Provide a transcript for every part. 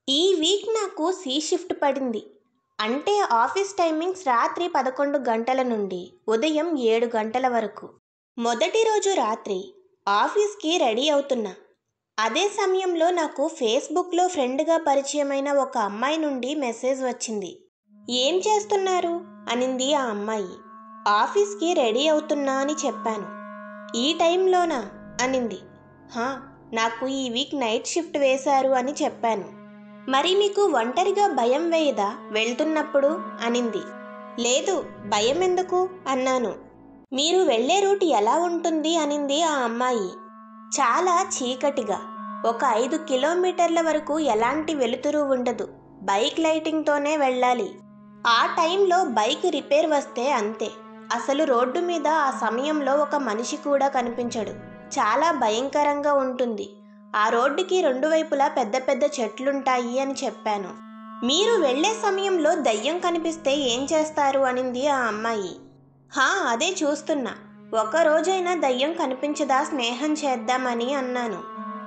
ఈ వీక్ నాకు C shift పడింది అంటే ఆఫీస్ టైమింగ్స్ రాత్రి పదకొండు గంటల నుండి ఉదయం ఏడు గంటల వరకు మొదటి రోజు రాత్రి ఆఫీస్కి రెడీ అవుతున్నా అదే సమయంలో నాకు ఫేస్బుక్లో ఫ్రెండ్గా పరిచయమైన ఒక అమ్మాయి నుండి మెసేజ్ వచ్చింది ఏం చేస్తున్నారు అనింది ఆ అమ్మాయి ఆఫీస్కి రెడీ అవుతున్నా అని చెప్పాను ఈ టైంలోనా అనింది హా నాకు ఈ వీక్ నైట్ షిఫ్ట్ వేశారు అని చెప్పాను మరి మీకు ఒంటరిగా భయం వేయదా వెళ్తున్నప్పుడు అనింది లేదు భయం ఎందుకు అన్నాను మీరు వెళ్ళే రూట్ ఎలా ఉంటుంది అనింది ఆ అమ్మాయి చాలా చీకటిగా ఒక ఐదు కిలోమీటర్ల వరకు ఎలాంటి వెలుతురు ఉండదు బైక్ లైటింగ్తోనే వెళ్ళాలి ఆ టైంలో బైక్ రిపేర్ వస్తే అంతే అసలు రోడ్డు మీద ఆ సమయంలో ఒక మనిషి కూడా కనిపించడు చాలా భయంకరంగా ఉంటుంది ఆ రోడ్డుకి రెండు వైపులా పెద్ద పెద్ద చెట్లుంటాయి అని చెప్పాను మీరు వెళ్ళే సమయంలో దయ్యం కనిపిస్తే ఏం చేస్తారు అనింది ఆ అమ్మాయి హా అదే చూస్తున్నా ఒక రోజైనా దయ్యం కనిపించదా స్నేహం చేద్దామని అన్నాను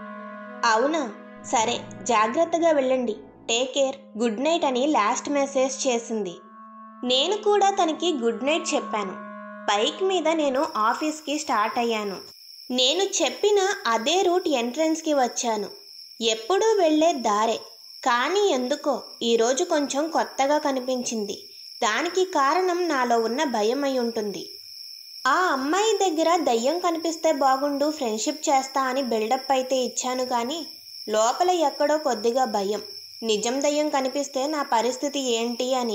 అవునా సరే జాగ్రత్తగా వెళ్ళండి టేక్ కేర్ గుడ్ నైట్ అని లాస్ట్ మెసేజ్ చేసింది నేను కూడా తనకి గుడ్ నైట్ చెప్పాను బైక్ మీద నేను ఆఫీస్కి స్టార్ట్ అయ్యాను నేను చెప్పిన అదే రూట్ ఎంట్రన్స్కి వచ్చాను ఎప్పుడూ వెళ్ళే దారే కానీ ఎందుకో ఈరోజు కొంచెం కొత్తగా కనిపించింది దానికి కారణం నాలో ఉన్న భయం అయి ఉంటుంది ఆ అమ్మాయి దగ్గర దయ్యం కనిపిస్తే బాగుండు ఫ్రెండ్షిప్ చేస్తా అని బిల్డప్ అయితే ఇచ్చాను కానీ లోపల ఎక్కడో కొద్దిగా భయం నిజం దయ్యం కనిపిస్తే నా పరిస్థితి ఏంటి అని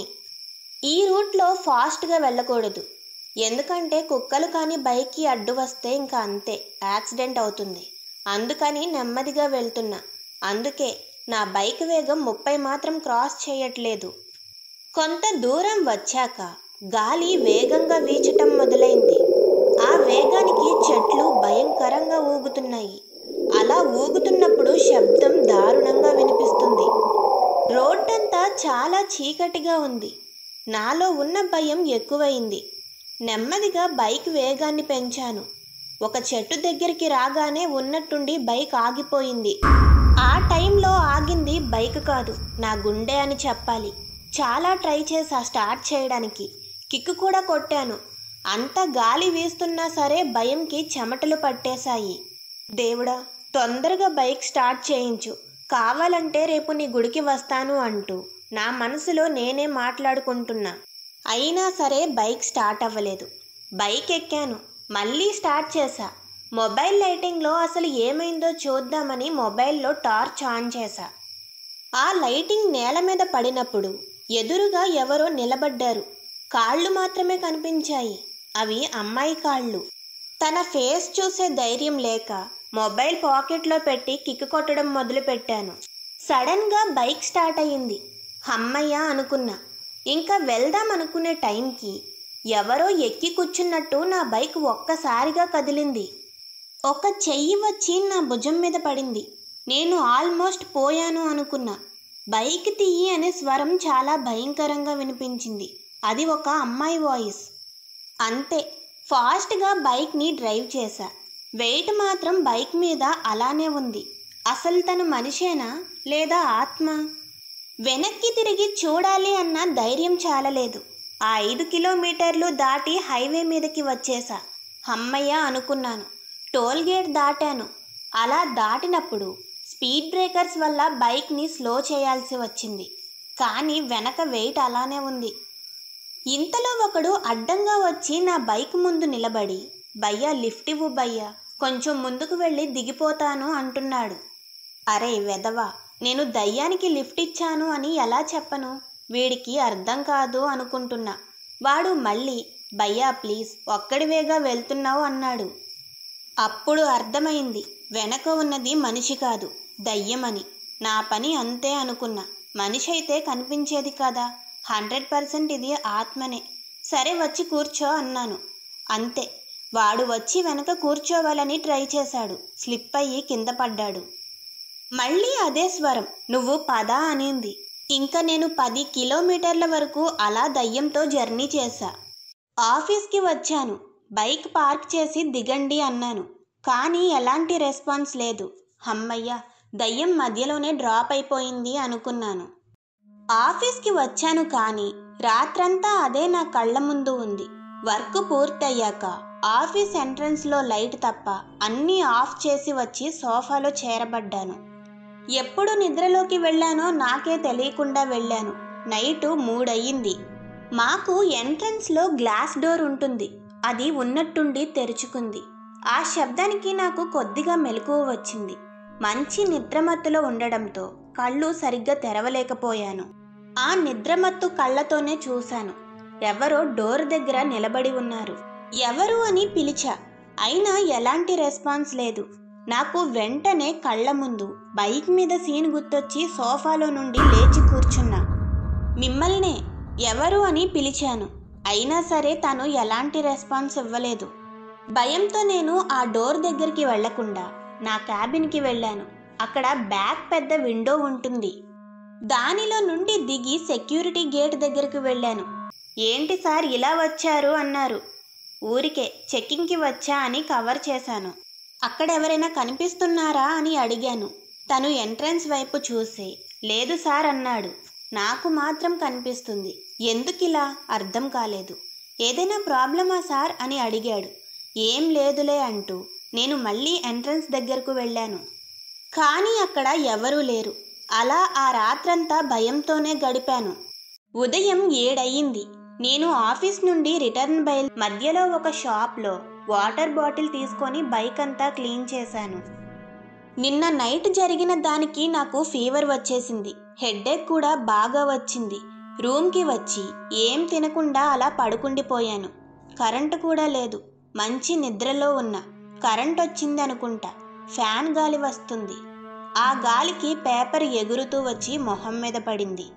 ఈ రూట్లో ఫాస్ట్గా వెళ్ళకూడదు ఎందుకంటే కుక్కలు కానీ బైక్కి అడ్డు వస్తే ఇంకా అంతే యాక్సిడెంట్ అవుతుంది అందుకని నెమ్మదిగా వెళ్తున్నా అందుకే నా బైక్ వేగం ముప్పై మాత్రం క్రాస్ చేయట్లేదు కొంత దూరం వచ్చాక గాలి వేగంగా వీచటం మొదలైంది ఆ వేగానికి చెట్లు భయంకరంగా ఊగుతున్నాయి అలా ఊగుతున్నప్పుడు శబ్దం దారుణంగా వినిపిస్తుంది రోడ్డంతా చాలా చీకటిగా ఉంది నాలో ఉన్న భయం ఎక్కువైంది నెమ్మదిగా బైక్ వేగాన్ని పెంచాను ఒక చెట్టు దగ్గరికి రాగానే ఉన్నట్టుండి బైక్ ఆగిపోయింది ఆ టైంలో ఆగింది బైక్ కాదు నా గుండె అని చెప్పాలి చాలా ట్రై చేసా స్టార్ట్ చేయడానికి కిక్కు కూడా కొట్టాను అంత గాలి వీస్తున్నా సరే భయంకి చెమటలు పట్టేశాయి దేవుడా తొందరగా బైక్ స్టార్ట్ చేయించు కావాలంటే రేపు నీ గుడికి వస్తాను అంటూ నా మనసులో నేనే మాట్లాడుకుంటున్నా అయినా సరే బైక్ స్టార్ట్ అవ్వలేదు బైక్ ఎక్కాను మళ్ళీ స్టార్ట్ చేశా మొబైల్ లైటింగ్లో అసలు ఏమైందో చూద్దామని మొబైల్లో టార్చ్ ఆన్ చేశా ఆ లైటింగ్ నేల మీద పడినప్పుడు ఎదురుగా ఎవరో నిలబడ్డారు కాళ్ళు మాత్రమే కనిపించాయి అవి అమ్మాయి కాళ్ళు తన ఫేస్ చూసే ధైర్యం లేక మొబైల్ పాకెట్లో పెట్టి కిక్ కొట్టడం మొదలుపెట్టాను సడన్గా బైక్ స్టార్ట్ అయ్యింది హమ్మయ్య అనుకున్నా ఇంకా వెళ్దాం అనుకునే టైంకి ఎవరో ఎక్కి కూర్చున్నట్టు నా బైక్ ఒక్కసారిగా కదిలింది ఒక చెయ్యి వచ్చి నా భుజం మీద పడింది నేను ఆల్మోస్ట్ పోయాను అనుకున్నా బైక్ తీయి అనే స్వరం చాలా భయంకరంగా వినిపించింది అది ఒక అమ్మాయి వాయిస్ అంతే ఫాస్ట్గా బైక్ని డ్రైవ్ చేశా వెయిట్ మాత్రం బైక్ మీద అలానే ఉంది అసలు తను మనిషేనా లేదా ఆత్మ వెనక్కి తిరిగి చూడాలి అన్న ధైర్యం చాలలేదు ఆ ఐదు కిలోమీటర్లు దాటి హైవే మీదకి వచ్చేసా హమ్మయ్య అనుకున్నాను టోల్ గేట్ దాటాను అలా దాటినప్పుడు స్పీడ్ బ్రేకర్స్ వల్ల బైక్ని స్లో చేయాల్సి వచ్చింది కానీ వెనక వెయిట్ అలానే ఉంది ఇంతలో ఒకడు అడ్డంగా వచ్చి నా బైక్ ముందు నిలబడి భయ్యా లిఫ్ట్ ఇవ్వు భయ్యా కొంచెం ముందుకు వెళ్ళి దిగిపోతాను అంటున్నాడు అరే వెదవా నేను దయ్యానికి లిఫ్ట్ ఇచ్చాను అని ఎలా చెప్పను వీడికి అర్థం కాదు అనుకుంటున్నా వాడు మళ్ళీ భయ్యా ప్లీజ్ ఒక్కడివేగా వెళ్తున్నావు అన్నాడు అప్పుడు అర్థమైంది వెనక ఉన్నది మనిషి కాదు దయ్యమని నా పని అంతే అనుకున్నా మనిషి అయితే కనిపించేది కదా హండ్రెడ్ పర్సెంట్ ఇది ఆత్మనే సరే వచ్చి కూర్చో అన్నాను అంతే వాడు వచ్చి వెనక కూర్చోవాలని ట్రై చేశాడు స్లిప్ అయ్యి కింద పడ్డాడు మళ్ళీ అదే స్వరం నువ్వు పద అనింది ఇంకా నేను పది కిలోమీటర్ల వరకు అలా దయ్యంతో జర్నీ చేశా ఆఫీస్కి వచ్చాను బైక్ పార్క్ చేసి దిగండి అన్నాను కానీ ఎలాంటి రెస్పాన్స్ లేదు హమ్మయ్య దయ్యం మధ్యలోనే డ్రాప్ అయిపోయింది అనుకున్నాను ఆఫీస్కి వచ్చాను కానీ రాత్రంతా అదే నా కళ్ళ ముందు ఉంది వర్క్ పూర్తయ్యాక ఆఫీస్ ఎంట్రన్స్లో లైట్ తప్ప అన్నీ ఆఫ్ చేసి వచ్చి సోఫాలో చేరబడ్డాను ఎప్పుడు నిద్రలోకి వెళ్ళానో నాకే తెలియకుండా వెళ్ళాను నైటు మూడయ్యింది మాకు ఎంట్రన్స్లో గ్లాస్ డోర్ ఉంటుంది అది ఉన్నట్టుండి తెరుచుకుంది ఆ శబ్దానికి నాకు కొద్దిగా మెలకువ వచ్చింది మంచి నిద్రమత్తులో ఉండడంతో కళ్ళు సరిగ్గా తెరవలేకపోయాను ఆ నిద్రమత్తు కళ్ళతోనే చూశాను ఎవరో డోర్ దగ్గర నిలబడి ఉన్నారు ఎవరు అని పిలిచా అయినా ఎలాంటి రెస్పాన్స్ లేదు నాకు వెంటనే కళ్ళ ముందు బైక్ మీద సీన్ గుర్తొచ్చి సోఫాలో నుండి లేచి కూర్చున్నా మిమ్మల్నే ఎవరు అని పిలిచాను అయినా సరే తను ఎలాంటి రెస్పాన్స్ ఇవ్వలేదు భయంతో నేను ఆ డోర్ దగ్గరికి వెళ్లకుండా నా క్యాబిన్కి వెళ్ళాను అక్కడ బ్యాక్ పెద్ద విండో ఉంటుంది దానిలో నుండి దిగి సెక్యూరిటీ గేట్ దగ్గరికి వెళ్ళాను ఏంటి సార్ ఇలా వచ్చారు అన్నారు ఊరికే చెక్కింగ్కి వచ్చా అని కవర్ చేశాను అక్కడ ఎవరైనా కనిపిస్తున్నారా అని అడిగాను తను ఎంట్రన్స్ వైపు చూసి లేదు సార్ అన్నాడు నాకు మాత్రం కనిపిస్తుంది ఎందుకిలా అర్థం కాలేదు ఏదైనా ప్రాబ్లమా సార్ అని అడిగాడు ఏం లేదులే అంటూ నేను మళ్ళీ ఎంట్రన్స్ దగ్గరకు వెళ్ళాను కానీ అక్కడ ఎవరూ లేరు అలా ఆ రాత్రంతా భయంతోనే గడిపాను ఉదయం ఏడయ్యింది నేను ఆఫీస్ నుండి రిటర్న్ బయలు మధ్యలో ఒక షాప్లో వాటర్ బాటిల్ తీసుకొని బైక్ అంతా క్లీన్ చేశాను నిన్న నైట్ జరిగిన దానికి నాకు ఫీవర్ వచ్చేసింది హెడ్ఏక్ కూడా బాగా వచ్చింది రూమ్కి వచ్చి ఏం తినకుండా అలా పడుకుండిపోయాను కరెంటు కూడా లేదు మంచి నిద్రలో ఉన్నా కరెంట్ వచ్చింది అనుకుంటా ఫ్యాన్ గాలి వస్తుంది ఆ గాలికి పేపర్ ఎగురుతూ వచ్చి మొహం మీద పడింది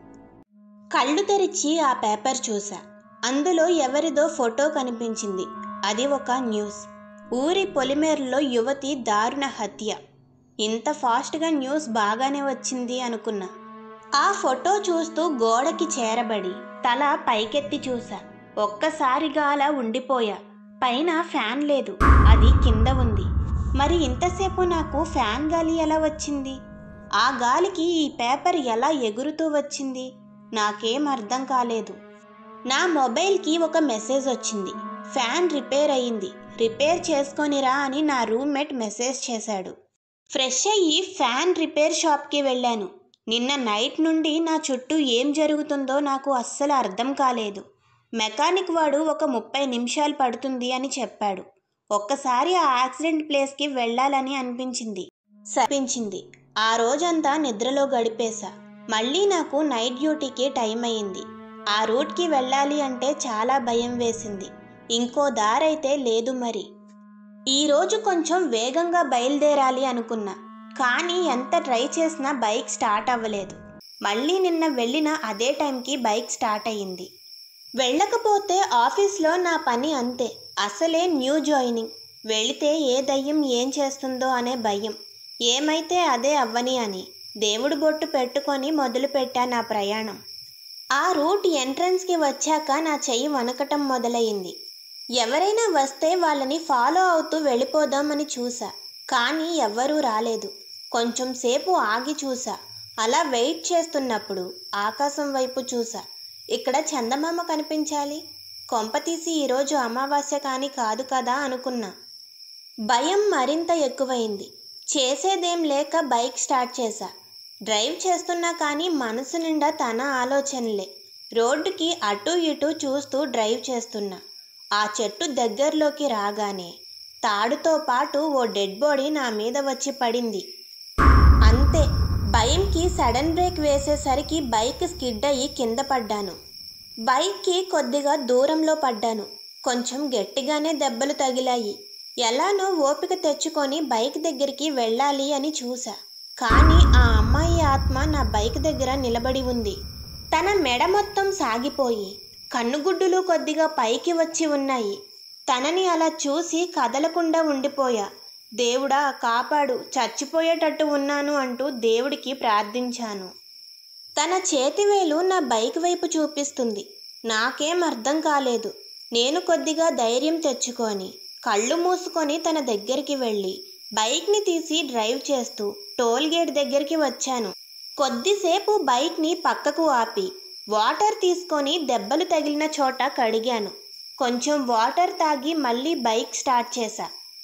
కళ్ళు తెరిచి ఆ పేపర్ చూసా అందులో ఎవరిదో ఫోటో కనిపించింది అది ఒక న్యూస్ ఊరి పొలిమేరలో యువతి దారుణ హత్య ఇంత ఫాస్ట్గా న్యూస్ బాగానే వచ్చింది అనుకున్నా ఆ ఫోటో చూస్తూ గోడకి చేరబడి తల పైకెత్తి చూసా ఒక్కసారిగా అలా ఉండిపోయా పైన ఫ్యాన్ లేదు అది కింద ఉంది మరి ఇంతసేపు నాకు ఫ్యాన్ గాలి ఎలా వచ్చింది ఆ గాలికి ఈ పేపర్ ఎలా ఎగురుతూ వచ్చింది నాకేం అర్థం కాలేదు నా మొబైల్కి ఒక మెసేజ్ వచ్చింది ఫ్యాన్ రిపేర్ అయ్యింది రిపేర్ చేసుకొనిరా అని నా రూమ్మేట్ మెసేజ్ చేశాడు ఫ్రెష్ అయ్యి ఫ్యాన్ రిపేర్ షాప్కి వెళ్ళాను నిన్న నైట్ నుండి నా చుట్టూ ఏం జరుగుతుందో నాకు అస్సలు అర్థం కాలేదు మెకానిక్ వాడు ఒక ముప్పై నిమిషాలు పడుతుంది అని చెప్పాడు ఒక్కసారి ఆ యాక్సిడెంట్ ప్లేస్కి వెళ్ళాలని అనిపించింది సపించింది ఆ రోజంతా నిద్రలో గడిపేశా మళ్ళీ నాకు నైట్ డ్యూటీకి టైం అయింది ఆ రూట్కి వెళ్ళాలి అంటే చాలా భయం వేసింది ఇంకో దారైతే లేదు మరి ఈరోజు కొంచెం వేగంగా బయలుదేరాలి అనుకున్నా కానీ ఎంత ట్రై చేసినా బైక్ స్టార్ట్ అవ్వలేదు మళ్ళీ నిన్న వెళ్ళిన అదే టైంకి బైక్ స్టార్ట్ అయ్యింది వెళ్ళకపోతే ఆఫీస్లో నా పని అంతే అసలే న్యూ జాయినింగ్ వెళితే ఏ దయ్యం ఏం చేస్తుందో అనే భయం ఏమైతే అదే అవ్వని అని దేవుడు బొట్టు పెట్టుకొని మొదలుపెట్టా నా ప్రయాణం ఆ రూట్ ఎంట్రన్స్కి వచ్చాక నా చెయ్యి వణకటం మొదలయ్యింది ఎవరైనా వస్తే వాళ్ళని ఫాలో అవుతూ వెళ్ళిపోదామని చూసా కానీ ఎవ్వరూ రాలేదు కొంచెం సేపు ఆగి చూసా అలా వెయిట్ చేస్తున్నప్పుడు ఆకాశం వైపు చూసా ఇక్కడ చందమామ కనిపించాలి కొంపతీసి ఈరోజు అమావాస్య కాని కాదు కదా అనుకున్నా భయం మరింత ఎక్కువైంది చేసేదేం లేక బైక్ స్టార్ట్ చేశా డ్రైవ్ చేస్తున్నా కానీ మనసు నిండా తన ఆలోచనలే రోడ్డుకి అటు ఇటు చూస్తూ డ్రైవ్ చేస్తున్నా ఆ చెట్టు దగ్గరలోకి రాగానే తాడుతో పాటు ఓ డెడ్ బాడీ నా మీద వచ్చి పడింది అంతే భయంకి సడన్ బ్రేక్ వేసేసరికి బైక్ స్కిడ్ అయ్యి కింద పడ్డాను బైక్కి కొద్దిగా దూరంలో పడ్డాను కొంచెం గట్టిగానే దెబ్బలు తగిలాయి ఎలానో ఓపిక తెచ్చుకొని బైక్ దగ్గరికి వెళ్ళాలి అని చూసా కానీ ఆ అమ్మాయి ఆత్మ నా బైక్ దగ్గర నిలబడి ఉంది తన మెడ మొత్తం సాగిపోయి కన్నుగుడ్డులు కొద్దిగా పైకి వచ్చి ఉన్నాయి తనని అలా చూసి కదలకుండా ఉండిపోయా దేవుడా కాపాడు చచ్చిపోయేటట్టు ఉన్నాను అంటూ దేవుడికి ప్రార్థించాను తన చేతివేలు నా బైక్ వైపు చూపిస్తుంది నాకేం అర్థం కాలేదు నేను కొద్దిగా ధైర్యం తెచ్చుకొని కళ్ళు మూసుకొని తన దగ్గరికి వెళ్ళి బైక్ని తీసి డ్రైవ్ చేస్తూ టోల్ గేట్ దగ్గరికి వచ్చాను కొద్దిసేపు బైక్ని పక్కకు ఆపి వాటర్ తీసుకొని దెబ్బలు తగిలిన చోట కడిగాను కొంచెం వాటర్ తాగి మళ్ళీ బైక్ స్టార్ట్ చేశా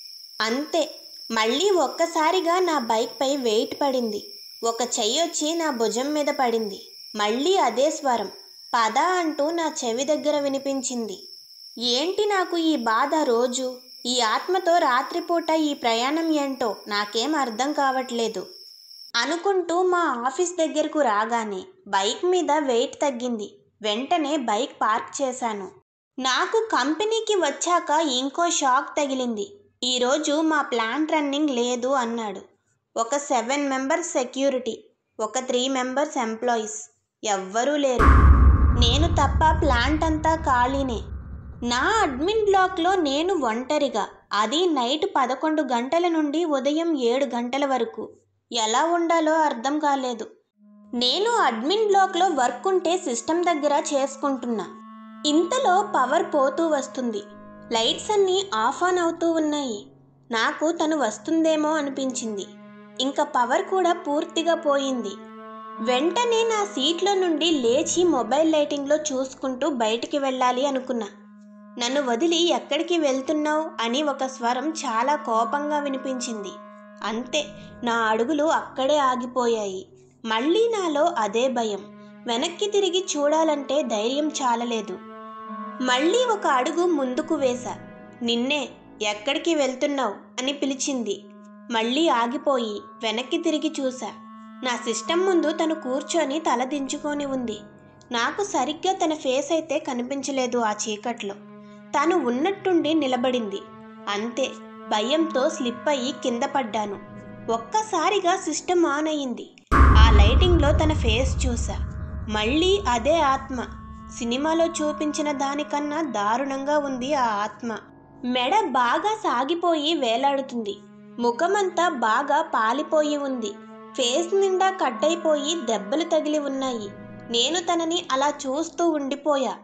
అంతే మళ్ళీ ఒక్కసారిగా నా బైక్పై వెయిట్ పడింది ఒక చెయ్యి వచ్చి నా భుజం మీద పడింది మళ్ళీ అదే స్వరం పద అంటూ నా చెవి దగ్గర వినిపించింది ఏంటి నాకు ఈ బాధ రోజు ఈ ఆత్మతో రాత్రిపూట ఈ ప్రయాణం ఏంటో నాకేం అర్థం కావట్లేదు అనుకుంటూ మా ఆఫీస్ దగ్గరకు రాగానే బైక్ మీద వెయిట్ తగ్గింది వెంటనే బైక్ పార్క్ చేశాను నాకు కంపెనీకి వచ్చాక ఇంకో షాక్ తగిలింది ఈరోజు మా ప్లాంట్ రన్నింగ్ లేదు అన్నాడు ఒక సెవెన్ మెంబర్స్ సెక్యూరిటీ ఒక త్రీ మెంబర్స్ ఎంప్లాయీస్ ఎవ్వరూ లేరు నేను తప్ప ప్లాంట్ అంతా ఖాళీనే నా అడ్మిన్ బ్లాక్లో నేను ఒంటరిగా అది నైట్ పదకొండు గంటల నుండి ఉదయం ఏడు గంటల వరకు ఎలా ఉండాలో అర్థం కాలేదు నేను అడ్మిన్ బ్లాక్లో వర్క్ ఉంటే సిస్టమ్ దగ్గర చేసుకుంటున్నా ఇంతలో పవర్ పోతూ వస్తుంది లైట్స్ అన్నీ ఆఫ్ ఆన్ అవుతూ ఉన్నాయి నాకు తను వస్తుందేమో అనిపించింది ఇంకా పవర్ కూడా పూర్తిగా పోయింది వెంటనే నా సీట్లో నుండి లేచి మొబైల్ లైటింగ్లో చూసుకుంటూ బయటికి వెళ్ళాలి అనుకున్నా నన్ను వదిలి ఎక్కడికి వెళ్తున్నావు అని ఒక స్వరం చాలా కోపంగా వినిపించింది అంతే నా అడుగులు అక్కడే ఆగిపోయాయి మళ్ళీ నాలో అదే భయం వెనక్కి తిరిగి చూడాలంటే ధైర్యం చాలలేదు మళ్ళీ ఒక అడుగు ముందుకు వేశా నిన్నే ఎక్కడికి వెళ్తున్నావు అని పిలిచింది మళ్ళీ ఆగిపోయి వెనక్కి తిరిగి చూసా నా సిస్టమ్ ముందు తను కూర్చొని తల దించుకొని ఉంది నాకు సరిగ్గా తన ఫేస్ అయితే కనిపించలేదు ఆ చీకట్లో తాను ఉన్నట్టుండి నిలబడింది అంతే భయంతో స్లిప్ అయ్యి కింద పడ్డాను ఒక్కసారిగా సిస్టమ్ ఆన్ అయ్యింది ఆ లైటింగ్లో తన ఫేస్ చూసా మళ్ళీ అదే ఆత్మ సినిమాలో చూపించిన దానికన్నా దారుణంగా ఉంది ఆ ఆత్మ మెడ బాగా సాగిపోయి వేలాడుతుంది ముఖమంతా బాగా పాలిపోయి ఉంది ఫేస్ నిండా కట్టయిపోయి దెబ్బలు తగిలి ఉన్నాయి నేను తనని అలా చూస్తూ ఉండిపోయా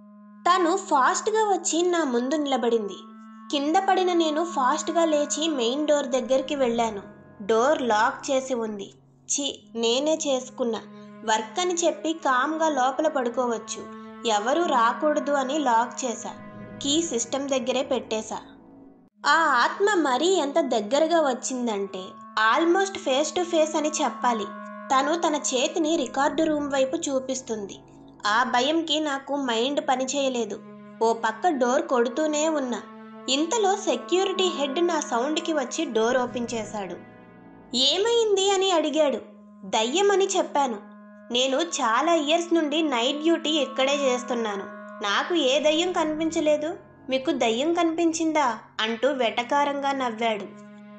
తను ఫాస్ట్గా వచ్చి నా ముందు నిలబడింది కింద పడిన నేను ఫాస్ట్గా లేచి మెయిన్ డోర్ దగ్గరికి వెళ్ళాను డోర్ లాక్ చేసి ఉంది చి నేనే చేసుకున్నా వర్క్ అని చెప్పి కామ్గా లోపల పడుకోవచ్చు ఎవరూ రాకూడదు అని లాక్ చేశా కీ సిస్టమ్ దగ్గరే పెట్టేశా ఆ ఆత్మ మరీ ఎంత దగ్గరగా వచ్చిందంటే ఆల్మోస్ట్ ఫేస్ టు ఫేస్ అని చెప్పాలి తను తన చేతిని రికార్డు రూమ్ వైపు చూపిస్తుంది ఆ భయంకి నాకు మైండ్ పనిచేయలేదు ఓ పక్క డోర్ కొడుతూనే ఉన్నా ఇంతలో సెక్యూరిటీ హెడ్ నా సౌండ్కి వచ్చి డోర్ ఓపెన్ చేశాడు ఏమైంది అని అడిగాడు దయ్యమని చెప్పాను నేను చాలా ఇయర్స్ నుండి నైట్ డ్యూటీ ఇక్కడే చేస్తున్నాను నాకు ఏ దయ్యం కనిపించలేదు మీకు దయ్యం కనిపించిందా అంటూ వెటకారంగా నవ్వాడు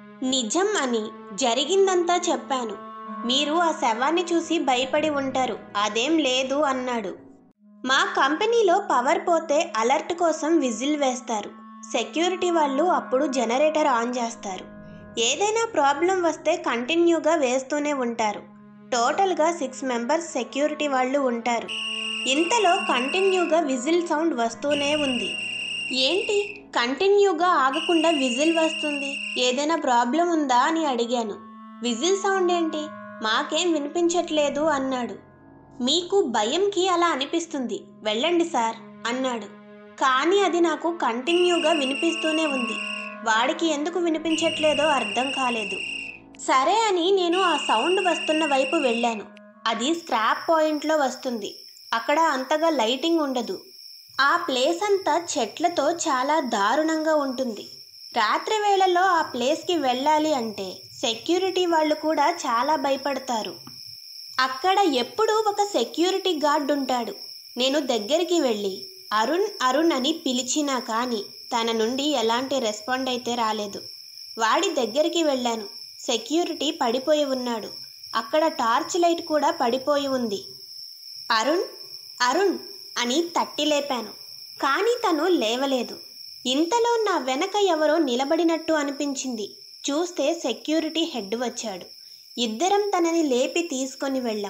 నిజం అని జరిగిందంతా చెప్పాను మీరు ఆ శవాన్ని చూసి భయపడి ఉంటారు అదేం లేదు అన్నాడు మా కంపెనీలో పవర్ పోతే అలర్ట్ కోసం విజిల్ వేస్తారు సెక్యూరిటీ వాళ్ళు అప్పుడు జనరేటర్ ఆన్ చేస్తారు ఏదైనా ప్రాబ్లం వస్తే కంటిన్యూగా వేస్తూనే ఉంటారు టోటల్గా సిక్స్ మెంబర్స్ సెక్యూరిటీ వాళ్ళు ఉంటారు ఇంతలో కంటిన్యూగా విజిల్ సౌండ్ వస్తూనే ఉంది ఏంటి కంటిన్యూగా ఆగకుండా విజిల్ వస్తుంది ఏదైనా ప్రాబ్లం ఉందా అని అడిగాను విజిల్ సౌండ్ ఏంటి మాకేం వినిపించట్లేదు అన్నాడు మీకు భయంకి అలా అనిపిస్తుంది వెళ్ళండి సార్ అన్నాడు కానీ అది నాకు కంటిన్యూగా వినిపిస్తూనే ఉంది వాడికి ఎందుకు వినిపించట్లేదో అర్థం కాలేదు సరే అని నేను ఆ సౌండ్ వస్తున్న వైపు వెళ్ళాను అది స్క్రాప్ పాయింట్లో వస్తుంది అక్కడ అంతగా లైటింగ్ ఉండదు ఆ ప్లేస్ అంతా చెట్లతో చాలా దారుణంగా ఉంటుంది రాత్రి వేళల్లో ఆ ప్లేస్కి వెళ్ళాలి అంటే సెక్యూరిటీ వాళ్ళు కూడా చాలా భయపడతారు అక్కడ ఎప్పుడూ ఒక సెక్యూరిటీ గార్డ్ ఉంటాడు నేను దగ్గరికి వెళ్ళి అరుణ్ అరుణ్ అని పిలిచినా కానీ తన నుండి ఎలాంటి రెస్పాండ్ అయితే రాలేదు వాడి దగ్గరికి వెళ్ళాను సెక్యూరిటీ పడిపోయి ఉన్నాడు అక్కడ టార్చ్ లైట్ కూడా పడిపోయి ఉంది అరుణ్ అరుణ్ అని తట్టి లేపాను కానీ తను లేవలేదు ఇంతలో నా వెనక ఎవరో నిలబడినట్టు అనిపించింది చూస్తే సెక్యూరిటీ హెడ్ వచ్చాడు ఇద్దరం తనని లేపి తీసుకొని వెళ్ళాం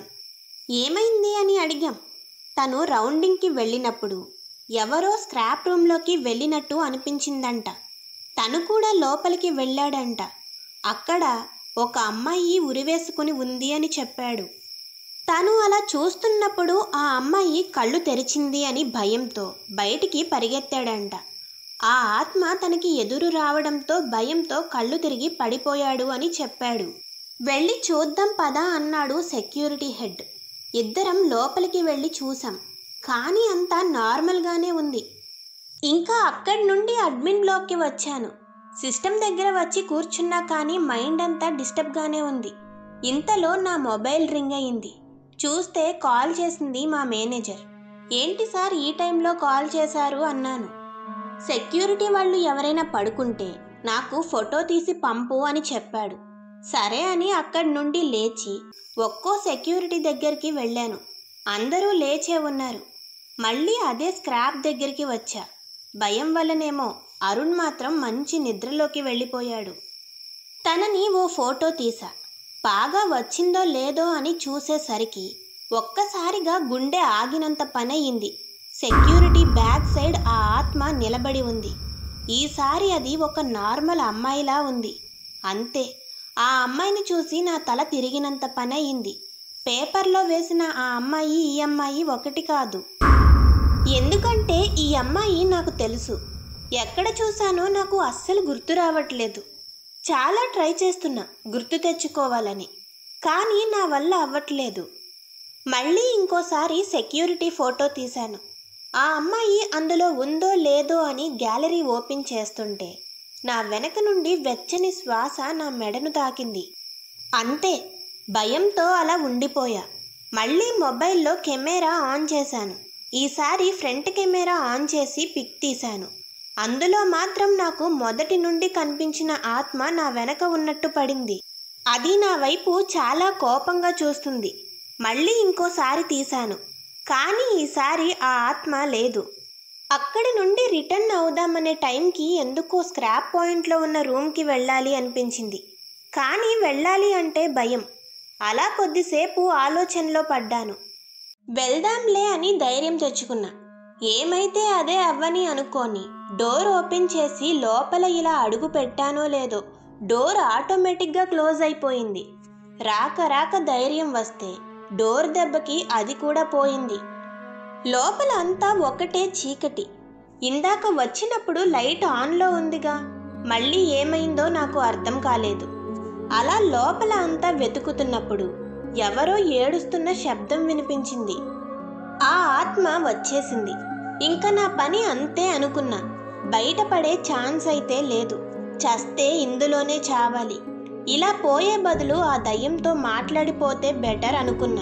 ఏమైంది అని అడిగాం తను రౌండింగ్కి వెళ్ళినప్పుడు ఎవరో స్క్రాప్ రూమ్లోకి వెళ్ళినట్టు అనిపించిందంట తను కూడా లోపలికి వెళ్ళాడంట అక్కడ ఒక అమ్మాయి ఉరివేసుకుని ఉంది అని చెప్పాడు తను అలా చూస్తున్నప్పుడు ఆ అమ్మాయి కళ్ళు తెరిచింది అని భయంతో బయటికి పరిగెత్తాడంట ఆ ఆత్మ తనకి ఎదురు రావడంతో భయంతో కళ్ళు తిరిగి పడిపోయాడు అని చెప్పాడు వెళ్ళి చూద్దాం పదా అన్నాడు సెక్యూరిటీ హెడ్ ఇద్దరం లోపలికి వెళ్ళి చూసాం కానీ అంతా నార్మల్గానే ఉంది ఇంకా అక్కడి నుండి అడ్మిన్ బ్లాక్కి వచ్చాను సిస్టమ్ దగ్గర వచ్చి కూర్చున్నా కానీ మైండ్ అంతా డిస్టర్బ్గానే ఉంది ఇంతలో నా మొబైల్ రింగ్ అయింది చూస్తే కాల్ చేసింది మా మేనేజర్ ఏంటి సార్ ఈ టైంలో కాల్ చేశారు అన్నాను సెక్యూరిటీ వాళ్ళు ఎవరైనా పడుకుంటే నాకు ఫోటో తీసి పంపు అని చెప్పాడు సరే అని అక్కడి నుండి లేచి ఒక్కో సెక్యూరిటీ దగ్గరికి వెళ్ళాను అందరూ లేచే ఉన్నారు మళ్ళీ అదే స్క్రాప్ దగ్గరికి వచ్చా భయం వల్లనేమో అరుణ్ మాత్రం మంచి నిద్రలోకి వెళ్ళిపోయాడు తనని ఓ ఫోటో తీసా బాగా వచ్చిందో లేదో అని చూసేసరికి ఒక్కసారిగా గుండె ఆగినంత పనయింది సెక్యూరిటీ బ్యాక్ సైడ్ ఆ ఆత్మ నిలబడి ఉంది ఈసారి అది ఒక నార్మల్ అమ్మాయిలా ఉంది అంతే ఆ అమ్మాయిని చూసి నా తల తిరిగినంత పనయింది పేపర్లో వేసిన ఆ అమ్మాయి ఈ అమ్మాయి ఒకటి కాదు ఎందుకంటే ఈ అమ్మాయి నాకు తెలుసు ఎక్కడ చూశానో నాకు అస్సలు గుర్తు రావట్లేదు చాలా ట్రై చేస్తున్నా గుర్తు తెచ్చుకోవాలని కానీ నా వల్ల అవ్వట్లేదు మళ్ళీ ఇంకోసారి సెక్యూరిటీ ఫోటో తీశాను ఆ అమ్మాయి అందులో ఉందో లేదో అని గ్యాలరీ ఓపెన్ చేస్తుంటే నా వెనక నుండి వెచ్చని శ్వాస నా మెడను తాకింది అంతే భయంతో అలా ఉండిపోయా మళ్ళీ మొబైల్లో కెమెరా ఆన్ చేశాను ఈసారి ఫ్రంట్ కెమెరా ఆన్ చేసి పిక్ తీశాను అందులో మాత్రం నాకు మొదటి నుండి కనిపించిన ఆత్మ నా వెనక ఉన్నట్టు పడింది అది నా వైపు చాలా కోపంగా చూస్తుంది మళ్ళీ ఇంకోసారి తీశాను కానీ ఈసారి ఆ ఆత్మ లేదు అక్కడి నుండి రిటర్న్ అవుదామనే టైంకి ఎందుకో స్క్రాప్ పాయింట్లో ఉన్న రూమ్కి వెళ్ళాలి అనిపించింది కానీ వెళ్ళాలి అంటే భయం అలా కొద్దిసేపు ఆలోచనలో పడ్డాను వెళ్దాంలే అని ధైర్యం తెచ్చుకున్నా ఏమైతే అదే అవ్వని అనుకోని డోర్ ఓపెన్ చేసి లోపల ఇలా అడుగు పెట్టానో లేదో డోర్ ఆటోమేటిక్గా క్లోజ్ అయిపోయింది రాక రాక ధైర్యం వస్తే డోర్ దెబ్బకి అది కూడా పోయింది లోపల అంతా ఒకటే చీకటి ఇందాక వచ్చినప్పుడు లైట్ ఆన్లో ఉందిగా మళ్ళీ ఏమైందో నాకు అర్థం కాలేదు అలా లోపల అంతా వెతుకుతున్నప్పుడు ఎవరో ఏడుస్తున్న శబ్దం వినిపించింది ఆ ఆత్మ వచ్చేసింది ఇంకా నా పని అంతే అనుకున్నా బయటపడే ఛాన్స్ అయితే లేదు చస్తే ఇందులోనే చావాలి ఇలా పోయే బదులు ఆ దయ్యంతో మాట్లాడిపోతే బెటర్ అనుకున్నా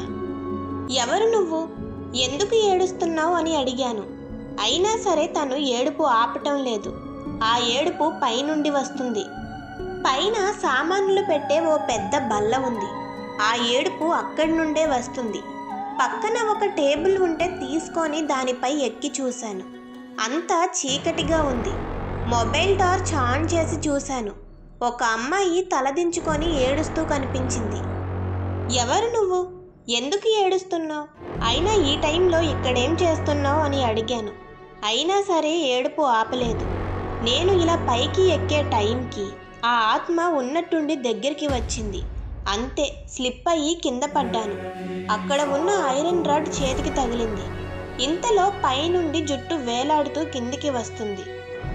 ఎవరు నువ్వు ఎందుకు ఏడుస్తున్నావు అని అడిగాను అయినా సరే తను ఏడుపు ఆపటం లేదు ఆ ఏడుపు పైనుండి వస్తుంది పైన సామాన్లు పెట్టే ఓ పెద్ద బల్ల ఉంది ఆ ఏడుపు అక్కడి నుండే వస్తుంది పక్కన ఒక టేబుల్ ఉంటే తీసుకొని దానిపై ఎక్కి చూశాను అంతా చీకటిగా ఉంది మొబైల్ టార్చ్ ఆన్ చేసి చూశాను ఒక అమ్మాయి తలదించుకొని ఏడుస్తూ కనిపించింది ఎవరు నువ్వు ఎందుకు ఏడుస్తున్నావు అయినా ఈ టైంలో ఇక్కడేం చేస్తున్నావు అని అడిగాను అయినా సరే ఏడుపు ఆపలేదు నేను ఇలా పైకి ఎక్కే టైంకి ఆ ఆత్మ ఉన్నట్టుండి దగ్గరికి వచ్చింది అంతే స్లిప్ అయ్యి కింద పడ్డాను అక్కడ ఉన్న ఐరన్ రాడ్ చేతికి తగిలింది ఇంతలో పైనుండి జుట్టు వేలాడుతూ కిందికి వస్తుంది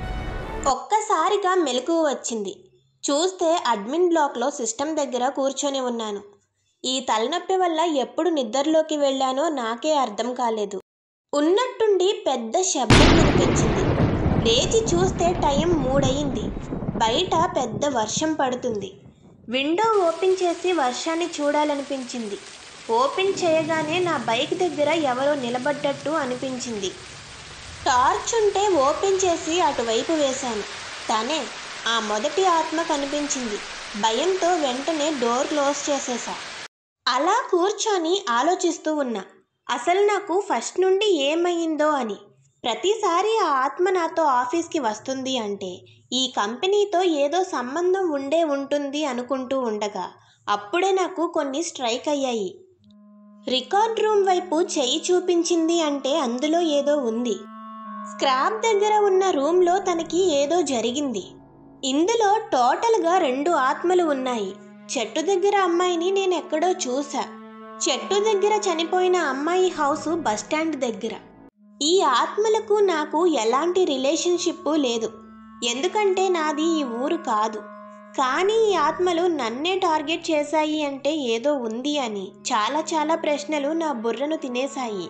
ఒక్కసారిగా మెలకువ వచ్చింది చూస్తే అడ్మిన్ బ్లాక్లో సిస్టమ్ దగ్గర కూర్చొని ఉన్నాను ఈ తలనొప్పి వల్ల ఎప్పుడు నిద్రలోకి వెళ్ళానో నాకే అర్థం కాలేదు ఉన్నట్టుండి పెద్ద శబ్దం వినిపించింది లేచి చూస్తే టైం మూడయింది బయట పెద్ద వర్షం పడుతుంది విండో ఓపెన్ చేసి వర్షాన్ని చూడాలనిపించింది ఓపెన్ చేయగానే నా బైక్ దగ్గర ఎవరో నిలబడ్డట్టు అనిపించింది టార్చ్ ఉంటే ఓపెన్ చేసి అటువైపు వేశాను తనే ఆ మొదటి ఆత్మ కనిపించింది భయంతో వెంటనే డోర్ క్లోజ్ చేసేసా అలా కూర్చొని ఆలోచిస్తూ ఉన్నా అసలు నాకు ఫస్ట్ నుండి ఏమయ్యిందో అని ప్రతిసారి ఆ ఆత్మ నాతో ఆఫీస్కి వస్తుంది అంటే ఈ కంపెనీతో ఏదో సంబంధం ఉండే ఉంటుంది అనుకుంటూ ఉండగా అప్పుడే నాకు కొన్ని స్ట్రైక్ అయ్యాయి రికార్డ్ రూమ్ వైపు చెయ్యి చూపించింది అంటే అందులో ఏదో ఉంది స్క్రాప్ దగ్గర ఉన్న రూమ్లో తనకి ఏదో జరిగింది ఇందులో టోటల్గా రెండు ఆత్మలు ఉన్నాయి చెట్టు దగ్గర అమ్మాయిని నేను ఎక్కడో చూసా చెట్టు దగ్గర చనిపోయిన అమ్మాయి హౌస్ బస్టాండ్ దగ్గర ఈ ఆత్మలకు నాకు ఎలాంటి రిలేషన్షిప్ లేదు ఎందుకంటే నాది ఈ ఊరు కాదు కానీ ఈ ఆత్మలు నన్నే టార్గెట్ చేశాయి అంటే ఏదో ఉంది అని చాలా చాలా ప్రశ్నలు నా బుర్రను తినేశాయి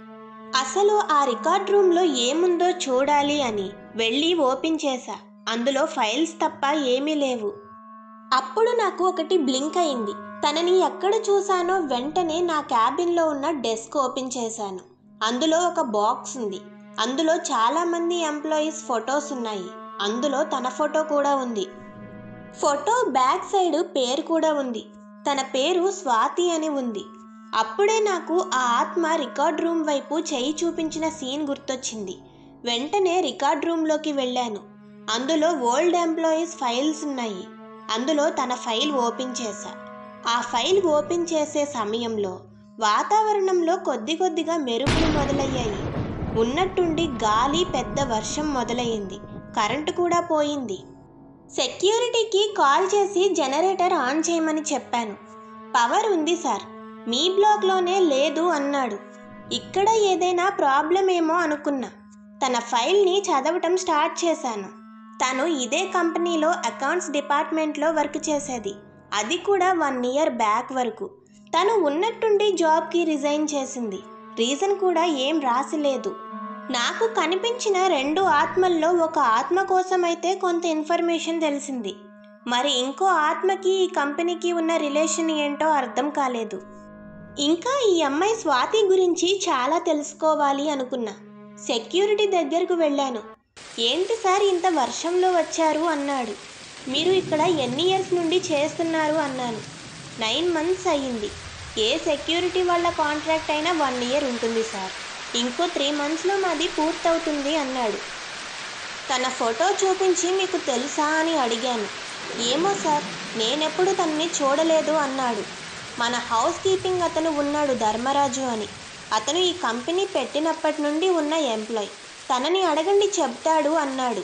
అసలు ఆ రికార్డ్ రూమ్లో ఏముందో చూడాలి అని వెళ్ళి ఓపెన్ చేశా అందులో ఫైల్స్ తప్ప ఏమీ లేవు అప్పుడు నాకు ఒకటి బ్లింక్ అయింది తనని ఎక్కడ చూశానో వెంటనే నా క్యాబిన్లో ఉన్న డెస్క్ ఓపెన్ చేశాను అందులో ఒక బాక్స్ ఉంది అందులో చాలామంది ఎంప్లాయీస్ ఫొటోస్ ఉన్నాయి అందులో తన ఫోటో కూడా ఉంది ఫోటో బ్యాక్ సైడ్ పేరు కూడా ఉంది తన పేరు స్వాతి అని ఉంది అప్పుడే నాకు ఆ ఆత్మ రికార్డ్ రూమ్ వైపు చెయ్యి చూపించిన సీన్ గుర్తొచ్చింది వెంటనే రికార్డ్ రూమ్లోకి వెళ్ళాను అందులో ఓల్డ్ ఎంప్లాయీస్ ఫైల్స్ ఉన్నాయి అందులో తన ఫైల్ ఓపెన్ చేశా ఆ ఫైల్ ఓపెన్ చేసే సమయంలో వాతావరణంలో కొద్ది కొద్దిగా మెరుపులు మొదలయ్యాయి ఉన్నట్టుండి గాలి పెద్ద వర్షం మొదలయ్యింది కరెంటు కూడా పోయింది సెక్యూరిటీకి కాల్ చేసి జనరేటర్ ఆన్ చేయమని చెప్పాను పవర్ ఉంది సార్ మీ బ్లాక్లోనే లేదు అన్నాడు ఇక్కడ ఏదైనా ప్రాబ్లం ఏమో అనుకున్నా తన ఫైల్ని చదవటం స్టార్ట్ చేశాను తను ఇదే కంపెనీలో అకౌంట్స్ డిపార్ట్మెంట్లో వర్క్ చేసేది అది కూడా వన్ ఇయర్ బ్యాక్ వరకు తను ఉన్నట్టుండి జాబ్కి రిజైన్ చేసింది రీజన్ కూడా ఏం రాసిలేదు నాకు కనిపించిన రెండు ఆత్మల్లో ఒక ఆత్మ కోసమైతే కొంత ఇన్ఫర్మేషన్ తెలిసింది మరి ఇంకో ఆత్మకి ఈ కంపెనీకి ఉన్న రిలేషన్ ఏంటో అర్థం కాలేదు ఇంకా ఈ అమ్మాయి స్వాతి గురించి చాలా తెలుసుకోవాలి అనుకున్నా సెక్యూరిటీ దగ్గరకు వెళ్ళాను ఏంటి సార్ ఇంత వర్షంలో వచ్చారు అన్నాడు మీరు ఇక్కడ ఎన్ని ఇయర్స్ నుండి చేస్తున్నారు అన్నాను నైన్ మంత్స్ అయ్యింది ఏ సెక్యూరిటీ వాళ్ళ కాంట్రాక్ట్ అయినా వన్ ఇయర్ ఉంటుంది సార్ ఇంకో త్రీ మంత్స్లో మాది పూర్తవుతుంది అన్నాడు తన ఫోటో చూపించి మీకు తెలుసా అని అడిగాను ఏమో సార్ నేనెప్పుడు తనని చూడలేదు అన్నాడు మన హౌస్ కీపింగ్ అతను ఉన్నాడు ధర్మరాజు అని అతను ఈ కంపెనీ పెట్టినప్పటి నుండి ఉన్న ఎంప్లాయ్ తనని అడగండి చెప్తాడు అన్నాడు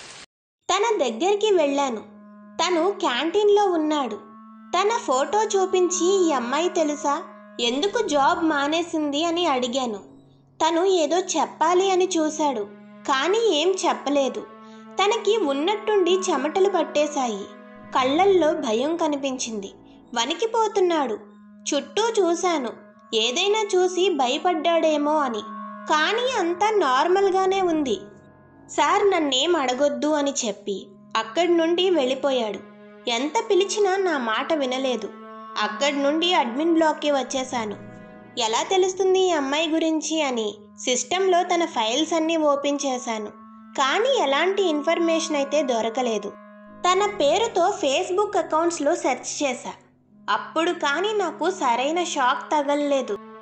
తన దగ్గరికి వెళ్ళాను తను క్యాంటీన్లో ఉన్నాడు తన ఫోటో చూపించి ఈ అమ్మాయి తెలుసా ఎందుకు జాబ్ మానేసింది అని అడిగాను తను ఏదో చెప్పాలి అని చూశాడు కానీ ఏం చెప్పలేదు తనకి ఉన్నట్టుండి చెమటలు పట్టేశాయి కళ్ళల్లో భయం కనిపించింది వణికిపోతున్నాడు చుట్టూ చూశాను ఏదైనా చూసి భయపడ్డాడేమో అని కానీ అంతా నార్మల్గానే ఉంది సార్ నన్నేం అడగొద్దు అని చెప్పి అక్కడి నుండి వెళ్ళిపోయాడు ఎంత పిలిచినా నా మాట వినలేదు అక్కడి నుండి అడ్మిన్ బ్లాక్కి వచ్చేశాను ఎలా తెలుస్తుంది ఈ అమ్మాయి గురించి అని సిస్టంలో తన ఫైల్స్ అన్నీ ఓపెన్ చేశాను కానీ ఎలాంటి ఇన్ఫర్మేషన్ అయితే దొరకలేదు తన పేరుతో ఫేస్బుక్ అకౌంట్స్లో సెర్చ్ చేశా అప్పుడు కానీ నాకు సరైన షాక్ తగలలేదు